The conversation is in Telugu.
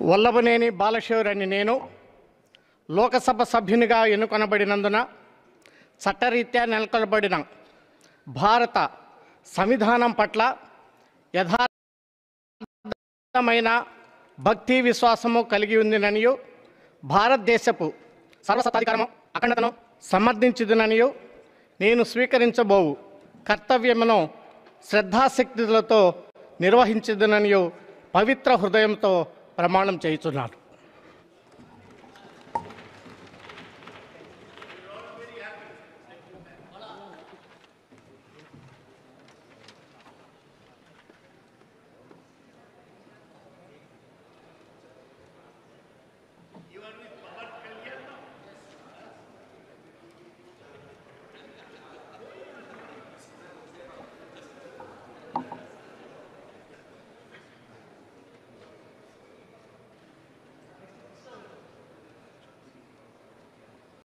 వల్లభనేని బాలశివర్ అని నేను లోకసభ సభ్యునిగా ఎన్నుకొనబడినందున చట్టరీత్యా నెలకొనబడిన భారత సంవిధానం పట్ల యథార్థమైన భక్తి విశ్వాసము కలిగి ఉందిననియు భారతదేశపు సర్వసత్తాధికారము అఖండతను సమర్థించుదుననియు నేను స్వీకరించబోవు కర్తవ్యమును శ్రద్ధాశక్తులతో నిర్వహించుదుననియు పవిత్ర హృదయంతో ప్రమాణం చేయుచున్నాను